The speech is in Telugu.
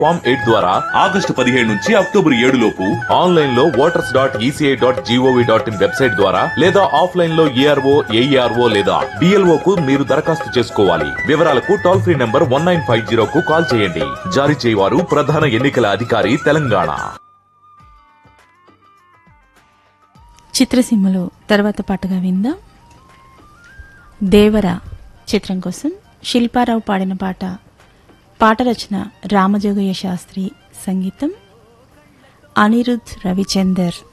ఫామ్ ఎయిట్ ద్వారా ఆగస్టు పదిహేడు నుంచి అక్టోబర్ ఏడు లోపు ఆన్లైన్ లో voters dot E C I dot G O V dot in website ద్వారా లేదా ఆఫ్లైన్ లో ఏఆర్ఓ ఏఈఆర్ఓ లేదా డిఎల్ఓ కు మీరు దరఖాస్తు చేసుకోవాలి వివరాలకు toll free number one nine five zero కు కాల్ చేయండి జారీ చేయవారు ప్రధాన ఎన్నికల అధికారి తెలంగాణ చిత్రసీమలో తర్వాత పాటగా విందాం దేవర చిత్రం కోసం శిల్పారావు పాడిన పాట పాట రచన రామజోగయ్య శాస్త్రి సంగీతం అనిరుద్ రవిచందర్